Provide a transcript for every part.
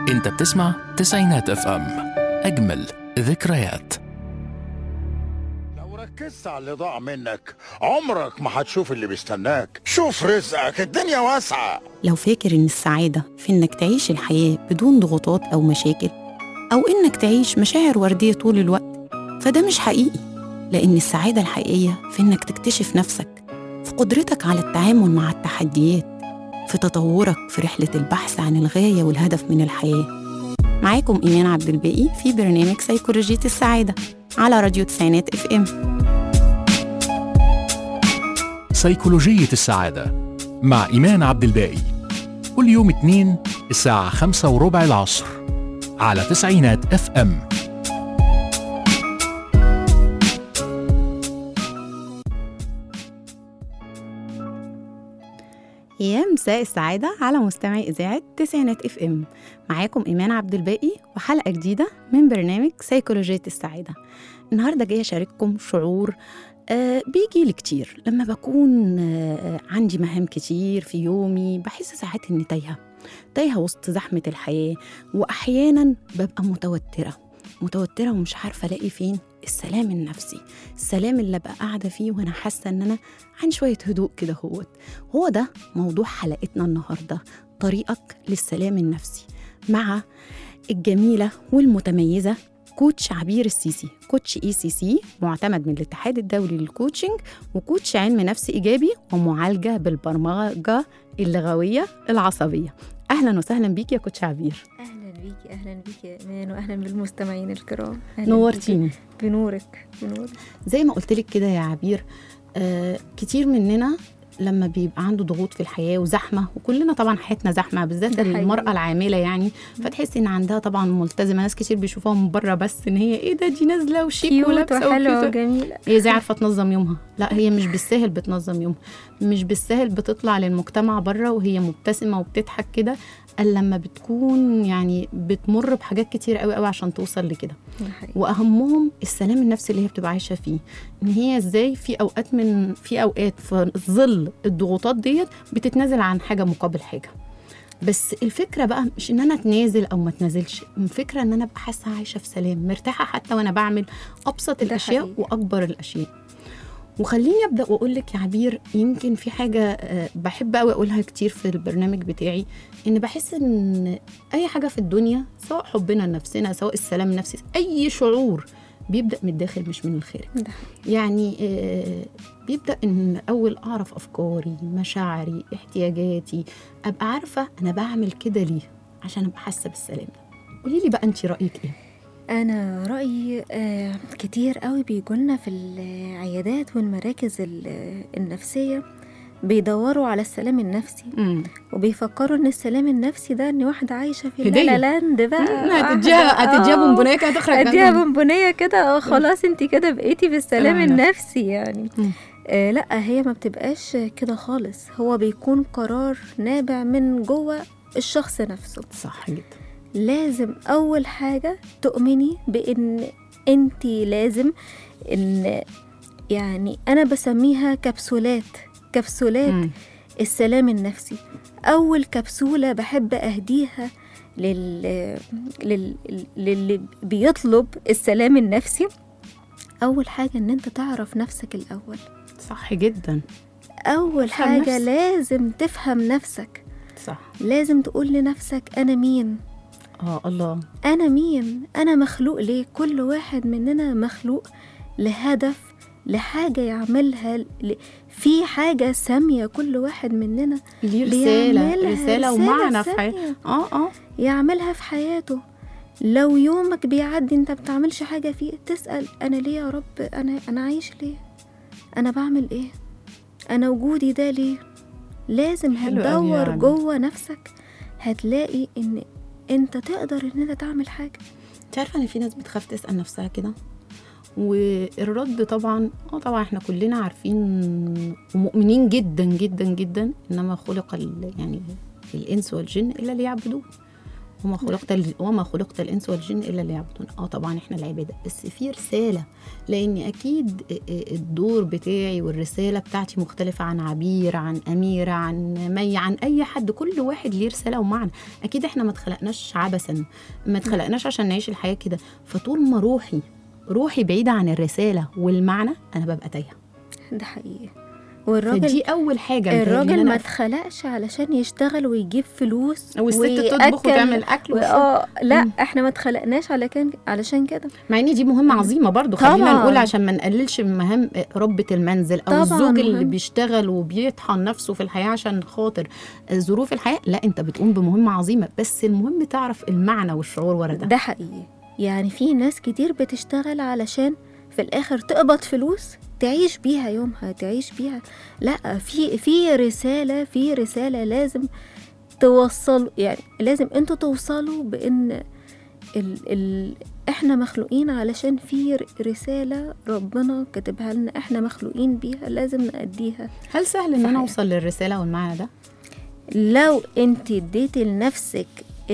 انت بتسمع تسعينات اف ام اجمل ذكريات لو ركزت على اللي ضاع منك عمرك ما هتشوف اللي بيستناك شوف رزقك الدنيا واسعة لو فاكر إن السعادة في إنك تعيش الحياة بدون ضغوطات أو مشاكل أو إنك تعيش مشاعر وردية طول الوقت فده مش حقيقي لأن السعادة الحقيقية في إنك تكتشف نفسك في قدرتك على التعامل مع التحديات في تطورك في رحلة البحث عن الغاية والهدف من الحياة معاكم إيمان عبد الباقي في برنامج سيكولوجية السعادة على راديو تسعينات اف ام سيكولوجية السعادة مع إيمان عبد الباقي كل يوم اثنين الساعة خمسة وربع العصر على تسعينات اف ام يا مساء السعادة على مستمعي إذاعة تسعينات اف ام معاكم إيمان عبد الباقي وحلقة جديدة من برنامج سيكولوجية السعادة النهاردة جاية أشارككم شعور آه بيجي لي كتير لما بكون آه عندي مهام كتير في يومي بحس ساعات إني تايهة تايهة وسط زحمة الحياة وأحيانا ببقى متوترة متوترة ومش عارفة ألاقي فين السلام النفسي السلام اللي أبقى قاعدة فيه وأنا حاسة إن أنا عندي شوية هدوء كده هوت هو ده موضوع حلقتنا النهاردة طريقك للسلام النفسي مع الجميلة والمتميزة كوتش عبير السيسي كوتش اي سي سي معتمد من الاتحاد الدولي للكوتشنج وكوتش علم نفس ايجابي ومعالجه بالبرمجه اللغويه العصبيه اهلا وسهلا بيك يا كوتش عبير اهلا بيكي اهلا بيكي يا ايمان واهلا بالمستمعين الكرام أهلاً نورتيني بيكي. بنورك بنورك زي ما قلت لك كده يا عبير آه كتير مننا لما بيبقى عنده ضغوط في الحياه وزحمه وكلنا طبعا حياتنا زحمه بالذات ده حقيقي. المراه العامله يعني فتحسي ان عندها طبعا ملتزمه ناس كتير بيشوفوها من بره بس ان هي ايه ده دي نازله وشيك كيوت ولابسه وحلوه وكيوت وجميله هي ازاي عارفه تنظم يومها لا هي مش بالسهل بتنظم يومها مش بالسهل بتطلع للمجتمع بره وهي مبتسمه وبتضحك كده الا لما بتكون يعني بتمر بحاجات كتير قوي قوي عشان توصل لكده ده حقيقي. واهمهم السلام النفسي اللي هي بتبقى عايشه فيه ان هي ازاي في اوقات من في اوقات في ظل الضغوطات ديت بتتنازل عن حاجه مقابل حاجه بس الفكره بقى مش ان انا اتنازل او ما اتنازلش الفكره ان انا ابقى حاسه عايشه في سلام مرتاحه حتى وانا بعمل ابسط ده الاشياء حقيقي. واكبر الاشياء وخليني ابدا واقول لك يا عبير يمكن في حاجه آه، بحب قوي اقولها كتير في البرنامج بتاعي ان بحس ان اي حاجه في الدنيا سواء حبنا لنفسنا سواء السلام النفسي اي شعور بيبدا من الداخل مش من الخارج ده حقيقي. يعني آه، بيبدا ان اول اعرف افكاري مشاعري احتياجاتي ابقى عارفه انا بعمل كده ليه عشان ابقى حاسه بالسلام ده قولي لي بقى انت رايك ايه انا رايي آه كتير قوي بيجولنا في العيادات والمراكز ال- النفسيه بيدوروا على السلام النفسي امم وبيفكروا ان السلام النفسي ده ان واحده عايشه في هدية. لا لاند بقى هتديها واحدة- هتديها آه. بونبونيه كده هتخرج اديها منها. بونبونيه كده اه خلاص انت كده بقيتي في السلام سلام النفسي يعني مم. آه لا هي ما بتبقاش كده خالص هو بيكون قرار نابع من جوه الشخص نفسه صح جدا لازم اول حاجه تؤمني بان انت لازم ان يعني انا بسميها كبسولات كبسولات مم. السلام النفسي أول كبسولة بحب أهديها لل... لل... للي بيطلب السلام النفسي أول حاجة إن أنت تعرف نفسك الأول صح جدا أول تفهم حاجة نفسك. لازم تفهم نفسك صح لازم تقول لنفسك أنا مين اه الله أنا مين أنا مخلوق ليه كل واحد مننا مخلوق لهدف لحاجة يعملها ل... في حاجة سامية كل واحد مننا ليه رساله بيعملها رساله ومعنى في سامية. حياتي اه اه يعملها في حياته لو يومك بيعدي انت بتعملش حاجة فيه تسأل انا ليه يا رب انا انا عايش ليه انا بعمل ايه انا وجودي ده ليه لازم حلو أوي يا هتدور عبد. جوه نفسك هتلاقي ان انت تقدر ان انت تعمل حاجة انت عارفه ان في ناس بتخاف تسال نفسها كده والرد طبعا اه طبعا احنا كلنا عارفين ومؤمنين جدا جدا جدا انما خلق ال- يعني الانس والجن الا ليعبدون وما خلقت ال- وما خلقت الانس والجن الا ليعبدون اه طبعا احنا العباده بس في رساله لان اكيد الدور بتاعي والرساله بتاعتي مختلفه عن عبير عن اميره عن مي عن اي حد كل واحد ليه رساله ومعنى اكيد احنا ما اتخلقناش عبثا ما اتخلقناش عشان نعيش الحياه كده فطول ما روحي روحي بعيده عن الرساله والمعنى انا ببقى تايهه ده حقيقي والراجل فدي اول حاجه متهيألي إن الراجل أنا ما اتخلقش علشان يشتغل ويجيب فلوس والست تطبخ ويأكل وتعمل اكل و- وشرب. اه لا مم. احنا ما اتخلقناش على كان علشان كده مع ان دي مهمه عظيمه برضو خلينا طبعاً. نقول عشان ما نقللش من مهام ربة المنزل او طبعاً الزوج اللي مهم. بيشتغل وبيطحن نفسه في الحياه عشان خاطر ظروف الحياه لا انت بتقوم بمهمه عظيمه بس المهم تعرف المعنى والشعور ورا ده ده حقيقي يعني في ناس كتير بتشتغل علشان في الاخر تقبض فلوس تعيش بيها يومها تعيش بيها لا في في رساله في رساله لازم توصل يعني لازم انتوا توصلوا بان ال ال احنا مخلوقين علشان في ر- رساله ربنا كاتبها لنا احنا مخلوقين بيها لازم نأديها هل سهل ان صحيح. انا اوصل للرساله والمعنى ده لو انت اديتي لنفسك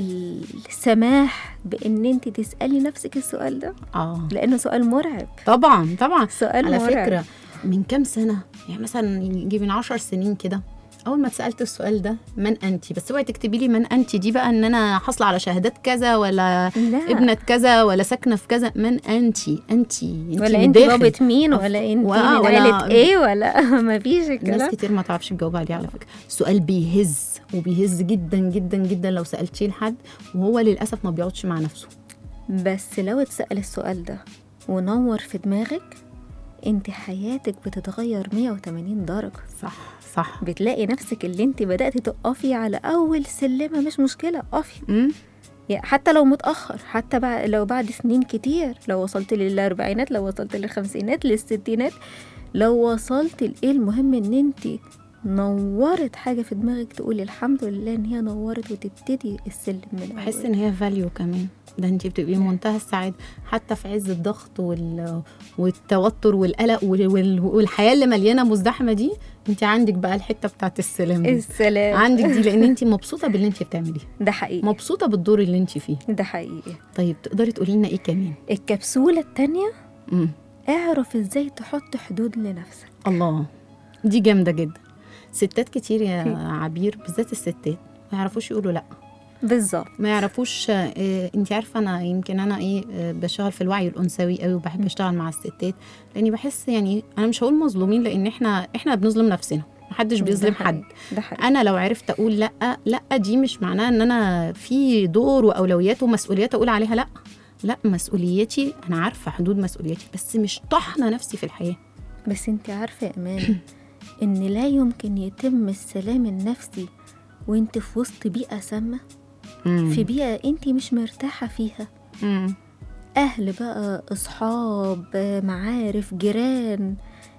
السماح بان انت تسالي نفسك السؤال ده اه لانه سؤال مرعب طبعا طبعا سؤال على مرعب. فكره من كام سنه يعني مثلا يجي من عشر سنين كده اول ما اتسالت السؤال ده من انت بس اوعي تكتبي لي من انت دي بقى ان انا حاصله على شهادات كذا ولا لا ابنه كذا ولا ساكنه في كذا من انت انت انت ولا من انت داخل. بابة مين أف- ولا انت وآه، من ولا- عيلة ايه ولا ما فيش ناس الكلام كتير ما تعرفش تجاوب عليه على فكره السؤال بيهز وبيهز جدا جدا جدا لو سالتيه لحد وهو للاسف ما بيقعدش مع نفسه بس لو اتسأل السؤال ده ونور في دماغك انت حياتك بتتغير 180 درجة صح صح بتلاقي نفسك اللي انت بدأت تقفي على أول سلمة مش مشكلة قفي امم يعني حتى لو متأخر حتى بعد لو بعد سنين كتير لو وصلت للأربعينات لو وصلت للخمسينات للستينات لو وصلت لإيه المهم إن أنت نورت حاجة في دماغك تقولي الحمد لله إن هي نورت وتبتدي السلم من بحس أول ان هي فاليو كمان ده انت بتبقي منتهى السعاده حتى في عز الضغط وال... والتوتر والقلق وال... وال... والحياه اللي مليانه مزدحمه دي انت عندك بقى الحته بتاعت السلام دي السلام عندك دي لان انت مبسوطه باللي انت بتعمليه ده حقيقي مبسوطه بالدور اللي انت فيه ده حقيقي طيب تقدري تقولي لنا ايه كمان الكبسولة التانية امم اعرف ازاي تحط حدود لنفسك الله دي جامده جدا ستات كتير يا عبير بالذات الستات ما يعرفوش يقولوا لا بالظبط ما يعرفوش آه انت عارفه انا يمكن انا ايه آه بشتغل في الوعي الانثوي قوي وبحب اشتغل مع الستات لاني بحس يعني انا مش هقول مظلومين لان احنا احنا بنظلم نفسنا محدش بيظلم ده حقيقي. حد ده حقيقي انا لو عرفت اقول لا لا دي مش معناها ان انا في دور واولويات ومسؤوليات اقول عليها لا لا مسؤوليتي انا عارفه حدود مسؤوليتي بس مش طحنه نفسي في الحياه بس انت عارفة يا امان ان لا يمكن يتم السلام النفسي وانت في وسط بيئة سامة في بيئة انت مش مرتاحة فيها مم. اهل بقى اصحاب معارف جيران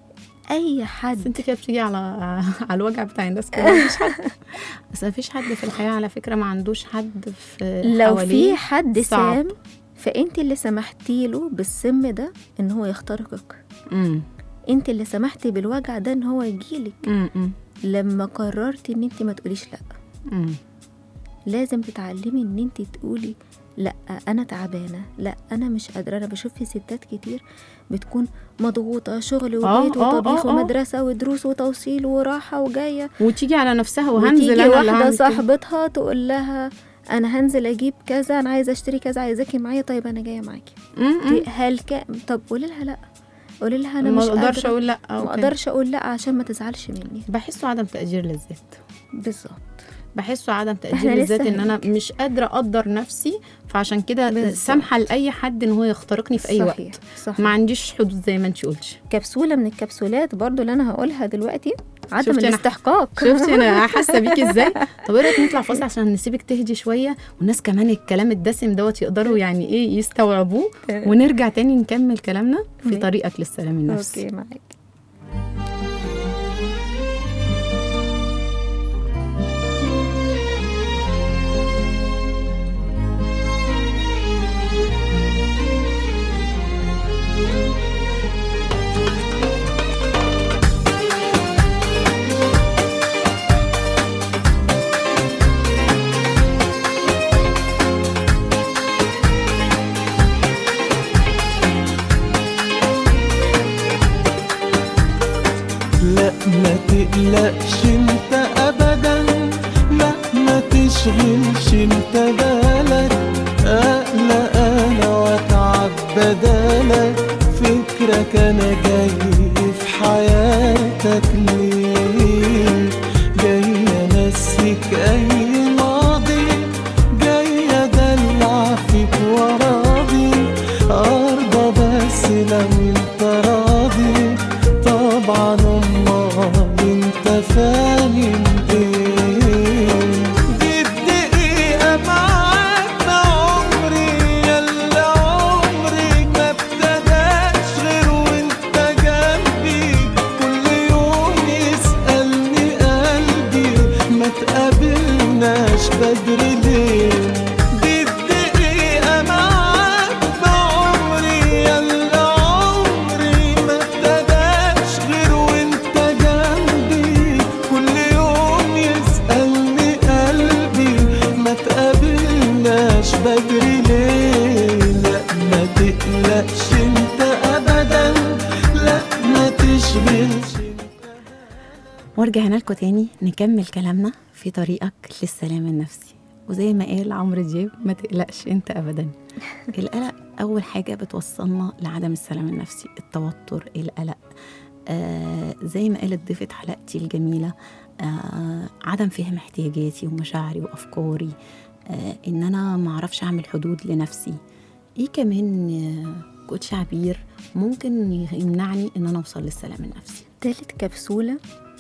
اي بس حد انت كده بتيجي على على الوجع بتاع الناس كلها مفيش حد بس مفيش حد في الحياه على فكره ما عندوش حد في لو حواليه في حد صعب. سام فانت اللي سمحتي له بالسم ده ان هو يخترقك مم. انت اللي سمحتي بالوجع ده ان هو يجيلك مم. مم. لما قررتي ان انت ما تقوليش لا مم. لازم تتعلمي ان انت تقولي لا انا تعبانه لا انا مش قادره انا بشوف في ستات كتير بتكون مضغوطه شغل آه، وبيت آه، وطبيخ آه، آه. ومدرسه ودروس وتوصيل وراحه وجايه وتيجي على نفسها وهنزل وتيجي انا اللي واحده هعمل كده. صاحبتها تقول لها انا هنزل اجيب كذا انا عايزه اشتري كذا عايزاكي معايا طيب انا جايه معاكي مم. مم. دي هل ك... طب قولي لها لا قولي لها انا ما مش اقدرش قادره اقول لا ما أو كده. اقدرش اقول لا عشان ما تزعلش مني بحسه عدم تقدير للذات بالظبط بحسه عدم تقدير إحنا لسه للذات ان انا هناك. مش قادره اقدر نفسي فعشان كده بالظبط. سامحه لاي حد ان هو يخترقني في اي صحيح. وقت صحيح. ما عنديش حدود زي ما انت قلتي كبسوله من الكبسولات برضو اللي انا هقولها دلوقتي عدم شفتي أنا- الاستحقاق شفتي انا حاسه بيكي ازاي طب ايه رايك نطلع فاصل عشان نسيبك تهدي شويه والناس كمان الكلام الدسم دوت يقدروا يعني ايه يستوعبوه ونرجع تاني نكمل كلامنا في ماشي. طريقك للسلام النفسي اوكي معاك تشغلش انت بالك اقلق انا واتعب بدالك فكرك انا جاي في حياتك ليه جاي انسيك اي ماضي جاي ادلع فيك وراضي ارضى بس لو انت راضي طبعا امال انت فاهم ايه دي الدقيقة معاك عمري يلا عمري ما ابتداش غير وانت جنبي كل يوم يسألني قلبي ما تقابلناش بدري ليه دي الدقيقة معاك بعمري يلا عمري ما ابتداش غير وانت جنبي كل يوم يسألني قلبي ما تقابلناش بدري ليه لا ما تقلقش انت ابدا لا ما تشغلش ورجعنا لكم تاني نكمل كلامنا في طريقك للسلام النفسي وزي ما قال عمرو دياب ما تقلقش انت ابدا القلق اول حاجه بتوصلنا لعدم السلام النفسي التوتر القلق آه زي ما قالت ضيفة حلقتي الجميلة آه عدم فهم احتياجاتي ومشاعري وأفكاري آه إن أنا معرفش أعمل حدود لنفسي إيه كمان آه كوتش عبير ممكن يمنعني إن أنا أوصل للسلام النفسي تالت كبسولة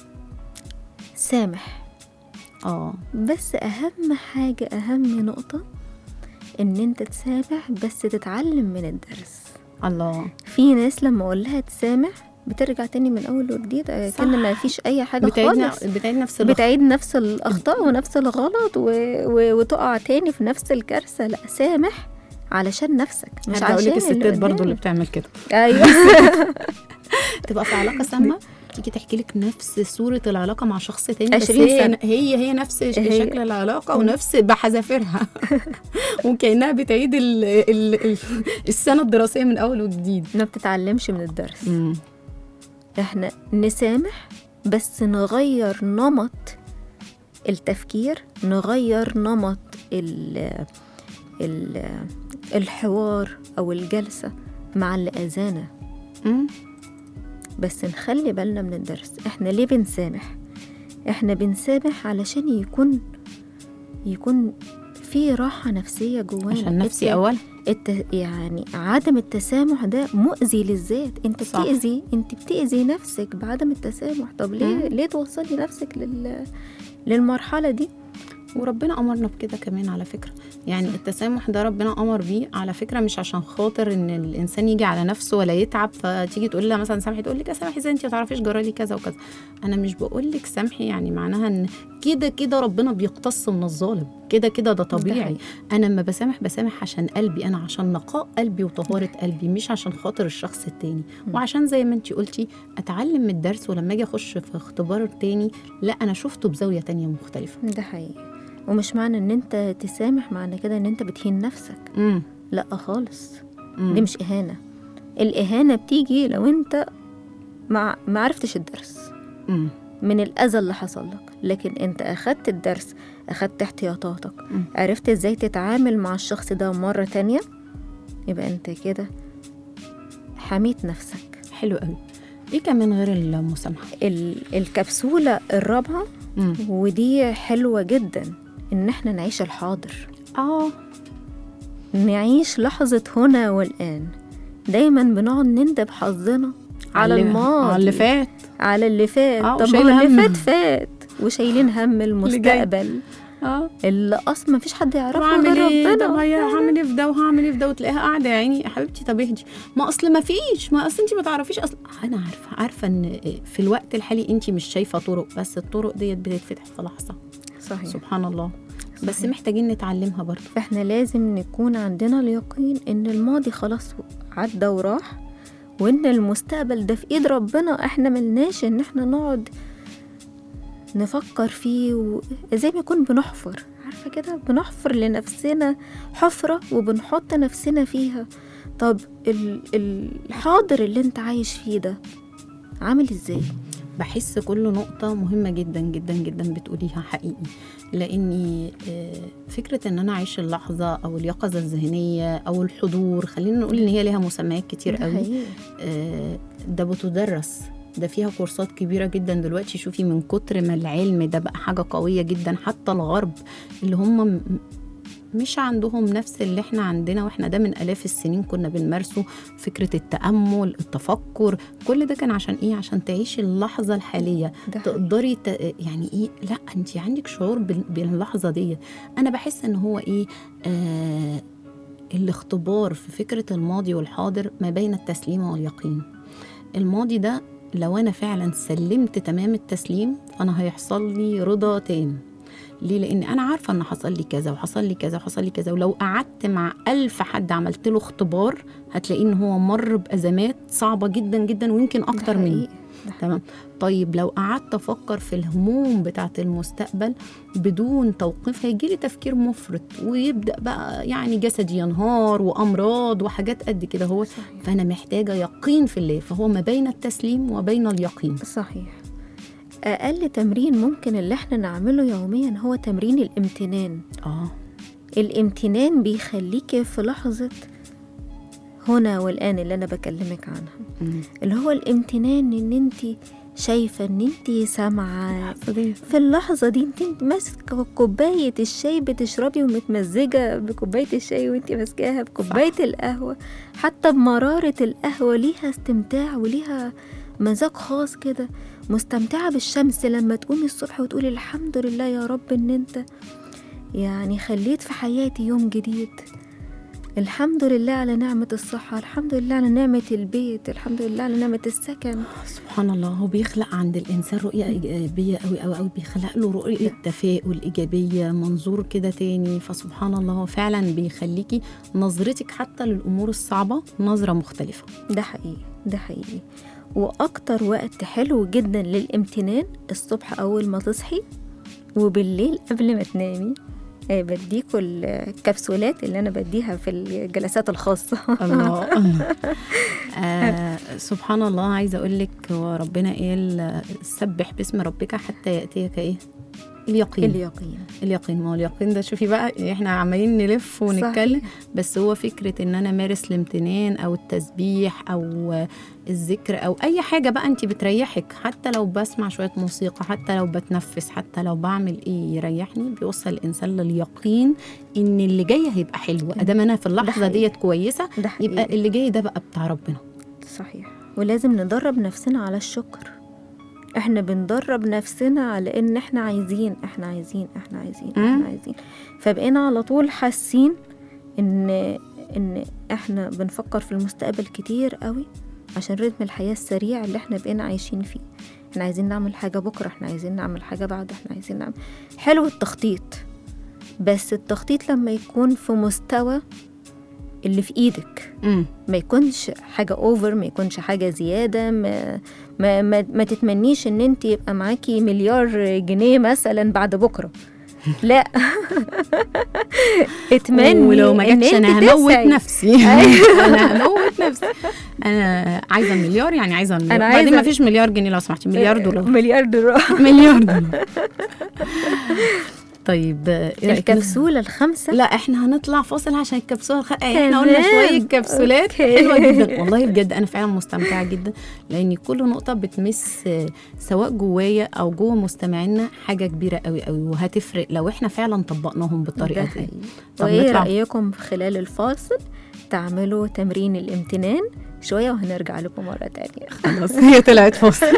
سامح آه بس أهم حاجة أهم نقطة إن أنت تسامح بس تتعلم من الدرس الله في ناس لما أقول لها تسامح بترجع تاني من أول وجديد آه، صح. كأن ما فيش أي حاجة بتعيد خالص بتعيد نفس الخط. بتعيد نفس الأخطاء ونفس الغلط و... و... وتقع تاني في نفس الكارثة لا سامح علشان نفسك مش هرجع أقول لك عشان الستات برضو اللي قدامك. بتعمل كده أيوه تبقى في علاقه سامه تيجي تحكي لك نفس صوره العلاقه مع شخص تاني بس 20 هي سنة. هي هي نفس ش- هي- شكل العلاقه ونفس بحذافيرها وكانها بتعيد ال ال ال السنه الدراسيه من اول وجديد ما بتتعلمش من الدرس احنا نسامح بس نغير نمط التفكير نغير نمط ال ال الحوار او الجلسه مع اللي اذانا مم. بس نخلي بالنا من الدرس احنا ليه بنسامح احنا بنسامح علشان يكون يكون في راحة نفسية جوانا عشان نفسي الت- اول الت... يعني عدم التسامح ده مؤذي للذات انت صح. بتأذي انت بتأذي نفسك بعدم التسامح طب ليه مم. ليه توصلي نفسك لل... للمرحلة دي وربنا امرنا بكده كمان على فكره يعني التسامح ده ربنا امر بيه على فكره مش عشان خاطر ان الانسان يجي على نفسه ولا يتعب فتيجي تقول لها مثلا سامحي تقول لك يا سامحي ازاي انت ما تعرفيش جرالي كذا وكذا انا مش بقول لك سامحي يعني معناها ان كده كده ربنا بيقتص من الظالم كده كده ده طبيعي حقيقي. انا لما بسامح بسامح عشان قلبي انا عشان نقاء قلبي وطهاره قلبي مش عشان خاطر الشخص التاني وعشان زي ما انت قلتي اتعلم من الدرس ولما اجي اخش في اختبار تاني لا انا شفته بزاويه تانية مختلفه ده حقيقي ومش معنى ان انت تسامح معنى كده ان انت بتهين نفسك امم لا خالص مم. دي مش إهانة الإهانة بتيجي لو انت ما ما عرفتش الدرس مم. من الأذى اللي حصل لك لكن انت أخدت الدرس أخدت احتياطاتك مم. عرفت ازاي تتعامل مع الشخص ده مرة تانية يبقى انت كده حميت نفسك حلو قوي ايه كمان غير المسامحه ال- الكبسولة الرابعة مم. ودي حلوة جدا ان احنا نعيش الحاضر اه نعيش لحظة هنا والآن دايما بنقعد نندب حظنا على اللي- الماضي على اللي فات على اللي فات آه، طب وشايل ما اللي هم. فات فات وشايلين هم المستقبل اه اللي اصلا مفيش حد يعرفه وهعمل غير ايه طب ربنا هي- هعمل ايه في ده وهعمل ايه في ده وتلاقيها قاعده يا عيني يا حبيبتي طب اهدي ما اصل ما فيش ما اصل انت ما تعرفيش اصل انا عارفه عارفه ان في الوقت الحالي انت مش شايفه طرق بس الطرق ديت بتتفتح في لحظه صحيح سبحان الله بس صحيح. محتاجين نتعلمها برضه فاحنا لازم نكون عندنا اليقين ان الماضي خلاص عدى وراح وان المستقبل ده في ايد ربنا احنا ملناش ان احنا نقعد نفكر فيه و... زي ما يكون بنحفر عارفه كده بنحفر لنفسنا حفره وبنحط نفسنا فيها طب ال... الحاضر اللي انت عايش فيه ده عامل ازاي بحس كل نقطة مهمة جدا جدا جدا بتقوليها حقيقي لأني آه، فكرة إن أنا أعيش اللحظة أو اليقظة الذهنية أو الحضور خلينا نقول إن هي ليها مسميات كتير ده قوي حقيقي. آه، ده بتدرس ده فيها كورسات كبيرة جدا دلوقتي شوفي من كتر ما العلم ده بقى حاجة قوية جدا حتى الغرب اللي هم م- مش عندهم نفس اللي احنا عندنا واحنا ده من آلاف السنين كنا بنمارسه فكرة التأمل التفكر كل ده كان عشان ايه عشان تعيشي اللحظة الحالية ده حقيقي. تقدري ت... يعني ايه لا انت عندك شعور بال- باللحظة دي انا بحس ان هو ايه آه الاختبار في فكرة الماضي والحاضر ما بين التسليم واليقين الماضي ده لو أنا فعلا سلمت تمام التسليم فأنا هيحصل لي رضا تام ليه؟ لأن أنا عارفة إن حصل لي كذا وحصل لي كذا وحصل لي كذا ولو قعدت مع ألف حد عملت له اختبار هتلاقيه إن هو مر بأزمات صعبة جدا جدا ويمكن ده أكتر مني حقيقي. ده تمام طيب لو قعدت افكر في الهموم بتاعه المستقبل بدون توقيف هيجي لي تفكير مفرط ويبدا بقى يعني جسدي ينهار وامراض وحاجات قد كده هو صحيح. فانا محتاجه يقين في الله فهو ما بين التسليم وبين اليقين صحيح أقل تمرين ممكن اللي احنا نعمله يوميا هو تمرين الامتنان اه الامتنان بيخليكي في لحظة هنا والآن اللي أنا بكلمك عنها مم. اللي هو الامتنان إن أنت شايفة إن أنت سامعة صديق. في اللحظة دي انت انت ماسكة كوباية الشاي بتشربي ومتمزجة بكوباية الشاي وانت ماسكاها بكوباية القهوة حتى بمرارة القهوة ليها استمتاع وليها مزاج خاص كده مستمتعة بالشمس لما تقومي الصبح وتقولي الحمد لله يا رب ان انت يعني خليت في حياتي يوم جديد الحمد لله على نعمة الصحة الحمد لله على نعمة البيت الحمد لله على نعمة السكن سبحان الله هو بيخلق عند الانسان رؤيه ايجابيه قوي قوي قوي بيخلق له رؤيه تفاؤل ايجابيه منظور كده تاني فسبحان الله هو فعلا بيخليكي نظرتك حتى للامور الصعبه نظره مختلفه ده حقيقي ده حقيقي واكتر وقت حلو جدا للامتنان الصبح اول ما تصحي وبالليل قبل ما تنامي آه، بديكوا الكبسولات اللي انا بديها في الجلسات الخاصه الله آه سبحان الله عايزه اقول لك هو ربنا قال آه، سبح باسم ربك حتى ياتيك ايه اليقين اليقين اليقين ما هو اليقين ده شوفي بقى احنا عمالين نلف ونتكلم صحيح. بس هو فكره ان انا امارس الامتنان او التسبيح او آه، الذكر او اي حاجه بقى انت بتريحك حتى لو بسمع شويه موسيقى حتى لو بتنفس حتى لو بعمل ايه يريحني بيوصل الانسان لليقين ان اللي جاي هيبقى حلو ادام انا في اللحظه حقيقي. ديت كويسه ده حقيقي. يبقى اللي جاي ده بقى بتاع ربنا صحيح ولازم ندرب نفسنا على الشكر احنا بندرب نفسنا على ان احنا عايزين احنا عايزين احنا عايزين مم. احنا عايزين فبقينا على طول حاسين ان ان احنا بنفكر في المستقبل كتير قوي عشان رتم الحياة السريع اللي احنا بقينا عايشين فيه احنا عايزين نعمل حاجة بكرة احنا عايزين نعمل حاجة بعد احنا عايزين نعمل حلو التخطيط بس التخطيط لما يكون في مستوى اللي في ايدك امم ما يكونش حاجة اوفر ما يكونش حاجة زيادة ما ما ما, ما تتمنيش ان انت يبقى معاكي مليار جنيه مثلا بعد بكرة لا اتمني ولو ما إن جاتش أنت انا هموت تسعي. نفسي أيوة. انا هموت نفسي انا عايزه مليار يعني عايزه مليار أنا بعدين عايزة- ما فيش مليار جنيه لو سمحتي مليار دولار مليار دولار مليار دولار طيب إيه رأيك الكبسولة الخامسة لا احنا هنطلع فاصل عشان الكبسوله الخ... احنا تمام. قلنا شويه كبسولات أوكي. حلوه جدا والله بجد انا فعلا مستمتعه جدا لان كل نقطه بتمس آه، سواء جوايا او جوه مستمعينا حاجه كبيره قوي قوي وهتفرق لو احنا فعلا طبقناهم بالطريقه ده دي حقيقي. طب وايه نطلع. رأيكم خلال الفاصل تعملوا تمرين الامتنان شوية وهنرجع لكم مرة تانية خلاص هي طلعت فاصل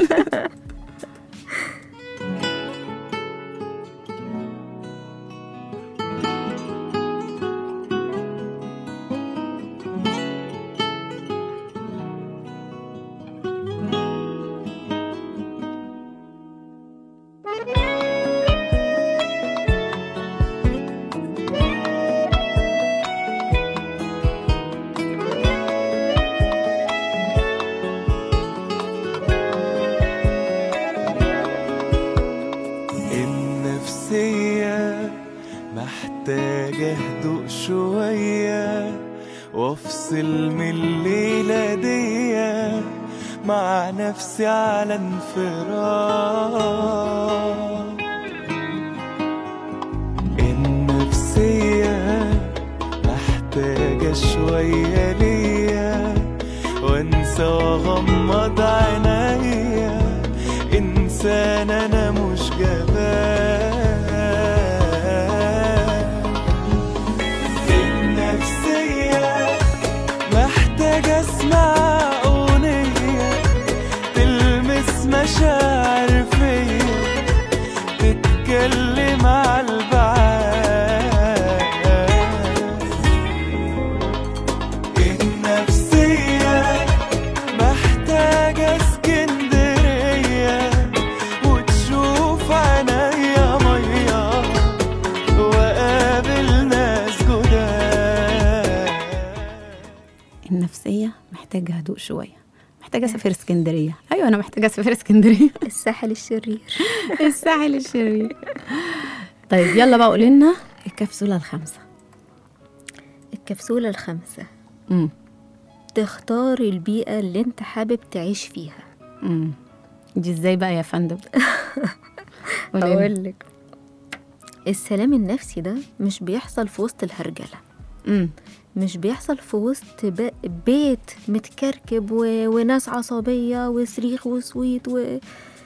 النفسية محتاجة هدوء شوية وافصل من الليلة دي مع نفسي على انفراد النفسية محتاجة شوية ليا وانسى واغمض عينيا انسان انا مش جبان النفسية محتاجة اسمع اغنية تلمس مشاعر فيا تتكلم على البعاد النفسية محتاجة اسكندرية وتشوف عينيا مية وقابل ناس جداد النفسيه محتاجه هدوء شويه محتاجه اسافر اسكندريه ايوه انا محتاجه اسافر اسكندريه الساحل الشرير الساحل الشرير طيب يلا بقى قولي لنا الكبسوله الخامسه الكبسولة الخامسة امم تختار البيئة اللي انت حابب تعيش فيها امم دي ازاي بقى يا فندم قولي لنا. هقول لك السلام النفسي ده مش بيحصل في وسط الهرجلة امم مش بيحصل في وسط ب- بيت متكركب و... وناس عصبية وصريخ وصويت و...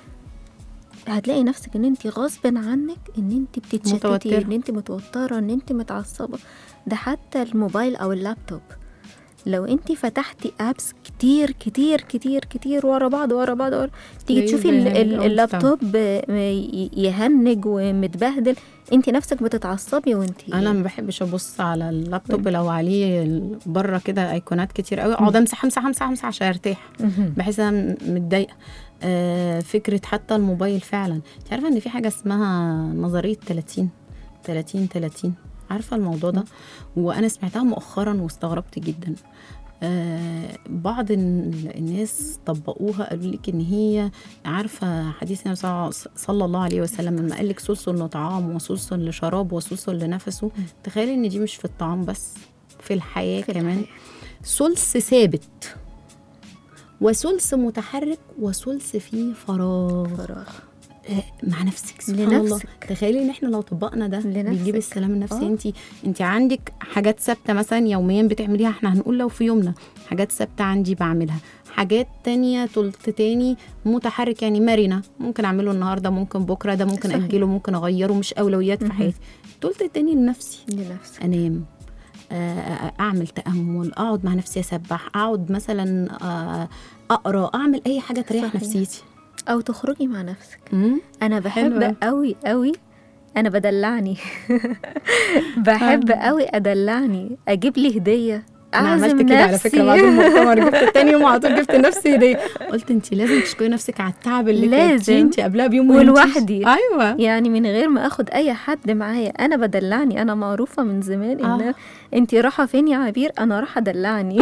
هتلاقي نفسك ان انت غصب عنك ان انت بتتشتتي متوترة. ان انت متوترة ان انت متعصبة ده حتى الموبايل او اللابتوب لو انت فتحتي ابس كتير كتير كتير كتير ورا بعض ورا بعض ورا تيجي تلاقيه تشوفي ال- بيهنج ال- أول اللابتوب آه، ي- يهنج ومتبهدل انت نفسك بتتعصبي وانت انا ما بحبش ابص على اللابتوب لو عليه ال- بره كده ايقونات كتير قوي اقعد امسح امسح امسح امسح عشان ارتاح مهم. بحس ان انا متضايقه آه فكره حتى الموبايل فعلا انت عارفه ان في حاجه اسمها نظريه 30 30 30 عارفه الموضوع ده وانا سمعتها مؤخرا واستغربت جدا آه بعض ال- الناس طبقوها قالوا لك ان هي عارفه حديث النبي صلى- صلى الله عليه وسلم لما قال لك ثلث لطعام وثلث لشراب وثلث لنفسه تخيلي ان دي مش في الطعام بس في الحياه في كمان الحياة. ثلث ثابت وثلث متحرك وثلث فيه فراغ فراغ آه، مع نفسك سبحان الله لنفسك. تخيلي ان احنا لو طبقنا ده لنفسك. بيجيب السلام النفسي آه. انت انت عندك حاجات ثابته مثلا يوميا بتعمليها احنا هنقول لو في يومنا حاجات ثابته عندي بعملها حاجات تانية تلت تاني متحرك يعني مرنة ممكن اعمله النهارده ممكن بكره ده ممكن صحيح. اجله ممكن اغيره مش اولويات في مهم. حياتي التلت التاني لنفسي لنفسك انام آه، اعمل تامل اقعد مع نفسي اسبح اقعد مثلا آه، اقرا اعمل اي حاجه تريح صحيح. نفسيتي او تخرجي مع نفسك مم؟ انا حلو بحب أوي. قوي قوي انا بدلعني بحب قوي ادلعني اجيب لي هديه انا اعزم عملت كده على فكره بعد نفسي. المؤتمر جبت تاني يوم على طول جبت لنفسي هديه قلت انت لازم تشكري نفسك على التعب اللي لازم. تعبتيه انت قبلها بيوم وانتي- ولوحدي. ايوه يعني من غير ما اخد اي حد معايا انا بدلعني انا معروفه من زمان ان آه. انت رايحه فين يا عبير انا رايحه ادلعني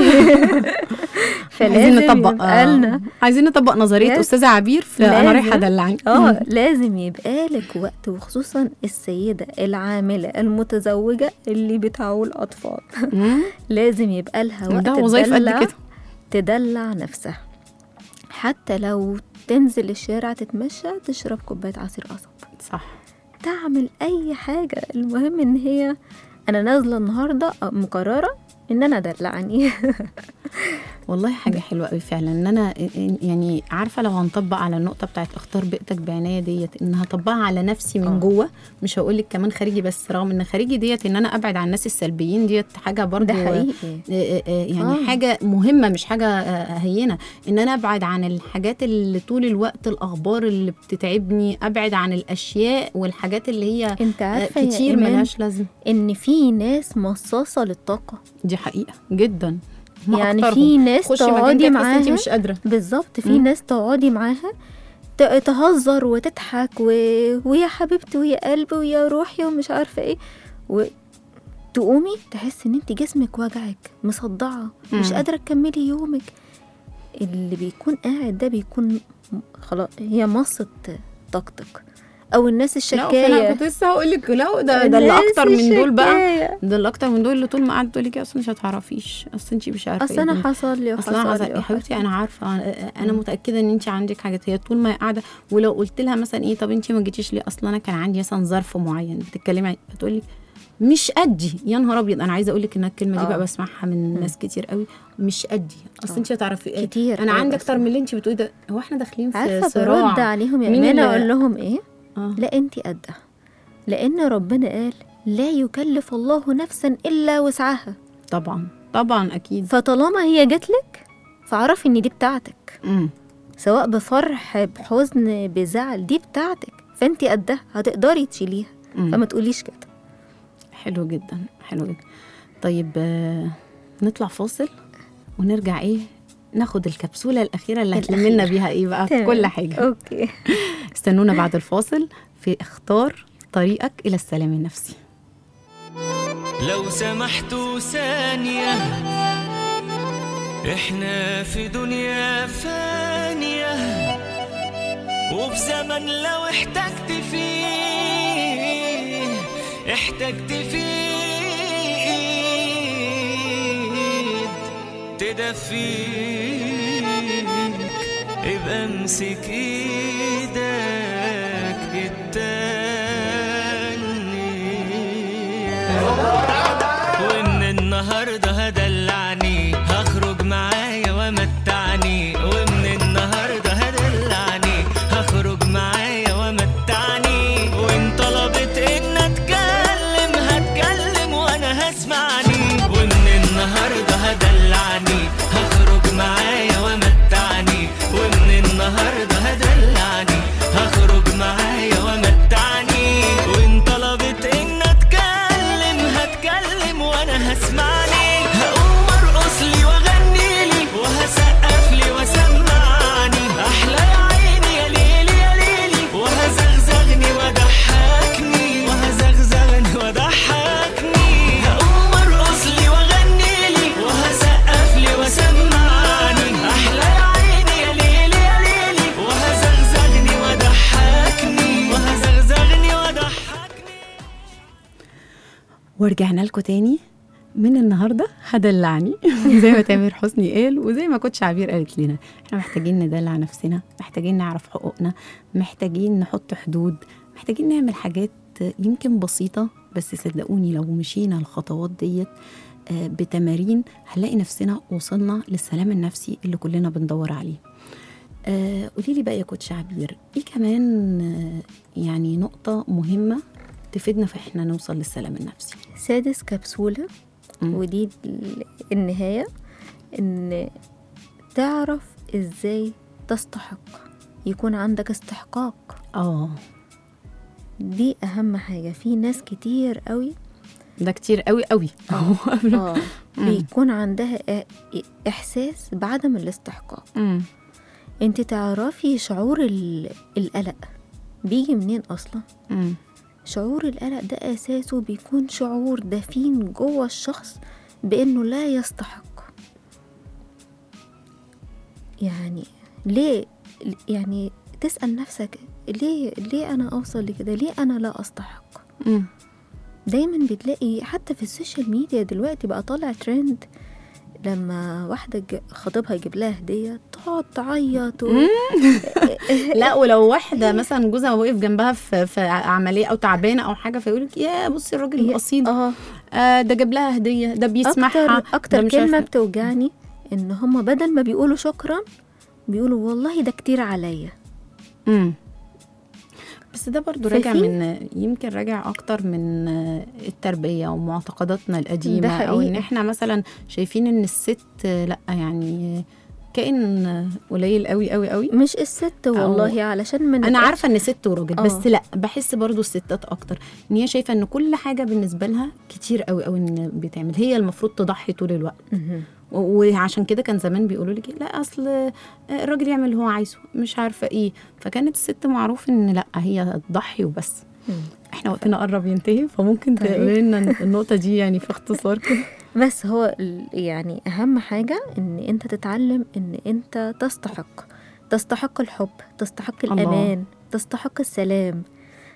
عايزين نطبق يبقى آه، لنا عايزين نطبق نظريه يس. استاذه عبير في انا لازم. رايحه ادلعني اه لازم يبقى لك وقت وخصوصا السيده العامله المتزوجه اللي بتعول اطفال مم. لازم يبقى لها وقت ده وظايف قد تدلع- كده تدلع نفسها حتى لو تنزل الشارع تتمشى تشرب كوبايه عصير قصب صح تعمل اي حاجه المهم ان هي انا نازله النهارده مقرره ان انا ادلعني والله حاجة حلوة قوي فعلا ان انا يعني عارفة لو هنطبق على النقطة بتاعت اختار بيئتك بعناية ديت ان هطبقها على نفسي من آه. جوه مش هقول لك كمان خارجي بس رغم ان خارجي ديت ان انا ابعد عن الناس السلبيين ديت حاجة برضو ده حقيقي آه، آه، يعني آه. حاجة مهمة مش حاجة آه، هينة ان انا ابعد عن الحاجات اللي طول الوقت الاخبار اللي بتتعبني ابعد عن الاشياء والحاجات اللي هي انت آه، عارفه يا كتير إيمان ملهاش لازمة ان في ناس مصاصه للطاقه دي حقيقة جدا هم يعني أكترهم. في ناس خشي مكان تقعدي كده تحسي انت معاها مش قادرة بالظبط في مم. ناس تقعدي معاها ت- تهزر وتضحك و... ويا حبيبتي ويا قلبي ويا روحي ومش عارفه ايه وتقومي تحسي ان انت جسمك وجعك مصدعه مش مم. قادره تكملي يومك اللي بيكون قاعد ده بيكون م- خلاص هي مصت طاقتك او الناس لا فانا الشكايه كنت لسه هقول لك لا ده ده اللي الناس اكتر من دول بقى الشكاية. ده اللي اكتر من دول اللي طول ما قعدت تقول لك اصل مش هتعرفيش اصل انت مش عارفه اصل إيه انا الدنيا. حصل لي اصل انا وحصل حصل لي يا حبيبتي وحصل. انا عارفه أنا- انا متاكده ان انت عندك حاجات هي طول ما هي قاعده ولو قلت لها مثلا ايه طب انت ما جيتيش ليه اصل انا كان عندي مثلا ظرف معين بتتكلمي عن- بتقول لك مش قدي يا نهار ابيض انا عايزه اقول لك ان الكلمه دي آه. بقى بسمعها من ناس كتير قوي مش قدي اصل آه. انت هتعرفي ايه كتير انا أوي عندي بس. اكتر من اللي انت بتقولي ده هو احنا داخلين في عارفه صراع برد عليهم يا مين امانه اللي- اقول لهم ايه آه. لا انت قدها لان ربنا قال لا يكلف الله نفسا الا وسعها طبعا طبعا اكيد فطالما هي جات لك فاعرفي ان دي بتاعتك امم سواء بفرح بحزن بزعل دي بتاعتك فانت قدها هتقدري تشيليها مم. فما تقوليش كده حلو جدا حلو جدا طيب آه، نطلع فاصل ونرجع ايه ناخد الكبسوله الاخيره اللي هتلم لنا الأخيرة. بيها ايه بقى في تمام. كل حاجه اوكي استنونا بعد الفاصل في اختار طريقك الى السلام النفسي لو سمحتوا ثانية احنا في دنيا فانية وفي زمن لو احتجت فيه احتجت فيه ايد تدفيك ابقى امسك ايدك التانية ومن النهارده هدلعني هخرج معايا ومتعني ومن النهارده هدلعني هخرج معايا ومتعني وان طلبت ان اتكلم هتكلم وانا هسمعني ومن النهارده هدلعني هخرج معايا ومتعني ومن النهارده هدلعني هخرج معايا ومتعني وان طلبت ان اتكلم هتكلم وانا هسمعني هقوم ارقص لي واغني لي وهسقف لي وسمعني احلى يا عيني يا ليلي يا ليلي وهزغزغني وضحكني وهزغزغني وضحكني هقوم ارقص لي واغني لي وهسقف لي وسمعني احلى يا عيني يا ليلي يا ليلي وهزغزغني وضحكني وهزغزغني وضحكني ورجعنا لكم تاني من النهارده هدلعني زي ما تامر حسني قال وزي ما كنت عبير قالت لنا احنا محتاجين ندلع نفسنا محتاجين نعرف حقوقنا محتاجين نحط حدود محتاجين نعمل حاجات يمكن بسيطه بس صدقوني لو مشينا الخطوات ديت آه، بتمارين هنلاقي نفسنا وصلنا للسلام النفسي اللي كلنا بندور عليه آه، قولي لي بقى يا كوتش عبير ايه كمان آه، يعني نقطه مهمه تفيدنا في احنا نوصل للسلام النفسي سادس كبسولة مم. ودي ال- النهاية إن تعرف إزاي تستحق يكون عندك استحقاق اه دي أهم حاجة في ناس كتير قوي ده كتير قوي قوي آه بيكون عندها إ- إحساس بعدم الاستحقاق أمم. انت تعرفي شعور ال- القلق بيجي منين أصلا أمم. شعور القلق ده أساسه بيكون شعور دفين جوه الشخص بإنه لا يستحق يعني ليه يعني تسأل نفسك ليه ليه أنا أوصل لكده ليه أنا لا أستحق أمم. دايما بتلاقي حتى في السوشيال ميديا دلوقتي بقى طالع ترند لما واحدة ج- خطيبها يجيب لها هدية تقعد تعيط و... لا ولو واحده مثلا جوزها واقف جنبها في في عمليه او تعبانه او حاجه فيقول لك يا بصي الراجل الاصيل اه آه ده جاب لها هديه ده بيسمعها اكتر اكتر ده مش كلمه عارفة- بتوجعني ان هما بدل ما بيقولوا شكرا بيقولوا والله ده كتير عليا أمم. بس ده برضو ففي- راجع من يمكن راجع اكتر من التربيه ومعتقداتنا القديمه او ان حقيقي. احنا مثلا شايفين ان الست لا يعني كائن قليل قوي قوي قوي مش الست والله علشان من انا عارفه ان ست وراجل آه. بس لا بحس برضو الستات اكتر ان هي شايفه ان كل حاجه بالنسبه لها كتير قوي قوي ان بتعمل هي المفروض تضحي طول الوقت مهم. و- وعشان كده كان زمان بيقولوا لك لا اصل الراجل يعمل اللي هو عايزه مش عارفه ايه فكانت الست معروف ان لا هي تضحي وبس مم. احنا وقتنا قرب ينتهي فممكن طيب. تقولي لنا النقطه دي يعني في اختصار كده بس هو ال- يعني اهم حاجه ان انت تتعلم ان انت تستحق تستحق الحب تستحق الله. الامان تستحق السلام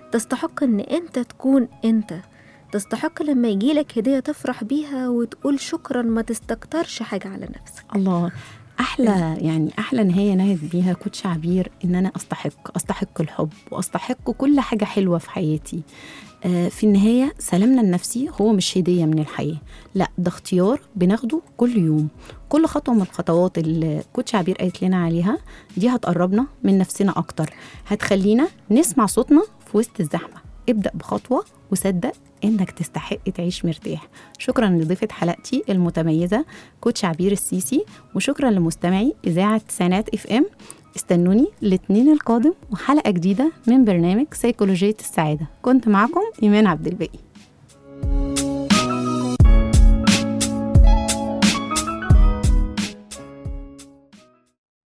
تستحق ان انت تكون انت تستحق لما يجيلك هدية تفرح بيها وتقول شكرا ما تستكترش حاجة على نفسك الله احلى يعني احلى نهايه نهت بيها كوتش عبير ان انا استحق استحق الحب واستحق كل حاجه حلوه في حياتي آه، في النهايه سلامنا النفسي هو مش هديه من الحياه لا ده اختيار بناخده كل يوم كل خطوه من الخطوات اللي كوتش عبير قالت لنا عليها دي هتقربنا من نفسنا اكتر هتخلينا نسمع صوتنا في وسط الزحمه ابدا بخطوه وصدق انك تستحق تعيش مرتاح شكرا لضيفه حلقتي المتميزه كوتش عبير السيسي وشكرا لمستمعي اذاعه تسعينات اف ام استنوني الاثنين القادم وحلقه جديده من برنامج سيكولوجيه السعاده كنت معكم ايمان عبد الباقي